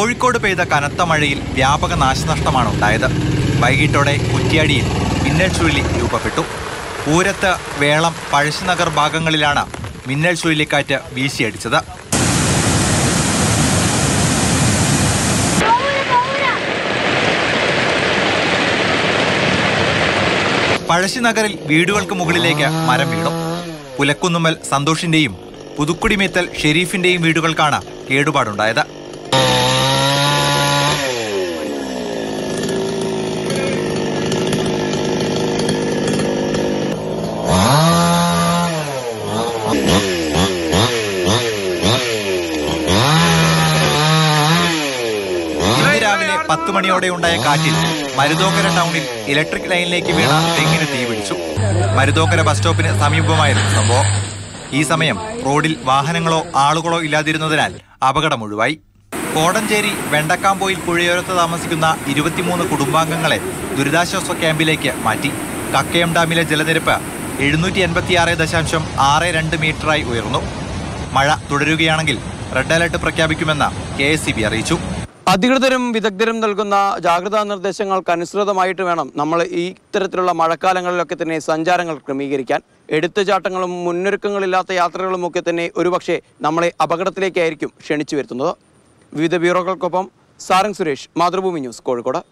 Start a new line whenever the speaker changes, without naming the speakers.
കോഴിക്കോട് പെയ്ത കനത്ത മഴയിൽ വ്യാപക നാശനഷ്ടമാണ് ഉണ്ടായത് വൈകിട്ടോടെ കുറ്റ്യാടിയിൽ മിന്നൽ ചുഴലി രൂപപ്പെട്ടു പൂരത്ത് വേളം പഴശ്ശിനഗർ ഭാഗങ്ങളിലാണ് മിന്നൽ ചുഴലിക്കാറ്റ് വീശിയടിച്ചത് പഴശ്ശിനഗറിൽ വീടുകൾക്ക് മുകളിലേക്ക് മരം വീണു പുലക്കുന്നുമ്മൽ സന്തോഷിന്റെയും പുതുക്കുടിമേത്തൽ ഷെരീഫിന്റെയും വീടുകൾക്കാണ് കേടുപാടുണ്ടായത് ഇന്ന് രാവിലെ പത്ത് മണിയോടെ ഉണ്ടായ കാറ്റിൽ മരുതോക്കര ടൗണിൽ ഇലക്ട്രിക് ലൈനിലേക്ക് വീണ തെങ്ങിന് തീപിടിച്ചു മരുതോക്കര ബസ് സ്റ്റോപ്പിന് സമീപമായിരുന്നു സംഭവം ഈ സമയം റോഡിൽ വാഹനങ്ങളോ ആളുകളോ ഇല്ലാതിരുന്നതിനാൽ അപകടം ഒഴിവായി കോടഞ്ചേരി വെണ്ടക്കാമ്പോയിൽ പുഴയോരത്ത് താമസിക്കുന്ന ഇരുപത്തിമൂന്ന് കുടുംബാംഗങ്ങളെ ദുരിതാശ്വാസ ക്യാമ്പിലേക്ക് മാറ്റി കക്കയം ഡാമിലെ ജലനിരപ്പ് എഴുന്നൂറ്റി എൺപത്തിയാറ് ദശാംശം ആറ് രണ്ട് മീറ്ററായി ഉയർന്നു മഴ തുടരുകയാണെങ്കിൽ റെഡ് അലർട്ട് പ്രഖ്യാപിക്കുമെന്ന് കെ അറിയിച്ചു
അധികൃതരും വിദഗ്ധരും നൽകുന്ന ജാഗ്രതാ നിർദ്ദേശങ്ങൾക്ക് അനുസൃതമായിട്ട് വേണം നമ്മൾ ഈ ഇത്തരത്തിലുള്ള മഴക്കാലങ്ങളിലൊക്കെ തന്നെ സഞ്ചാരങ്ങൾ ക്രമീകരിക്കാൻ എടുത്തുചാട്ടങ്ങളും മുന്നൊരുക്കങ്ങളില്ലാത്ത യാത്രകളും ഒക്കെ തന്നെ ഒരുപക്ഷെ നമ്മളെ അപകടത്തിലേക്കായിരിക്കും ക്ഷണിച്ചു വരുത്തുന്നത് വിവിധ ബ്യൂറോകൾക്കൊപ്പം സാരംഗ് സുരേഷ് മാതൃഭൂമി ന്യൂസ് കോഴിക്കോട്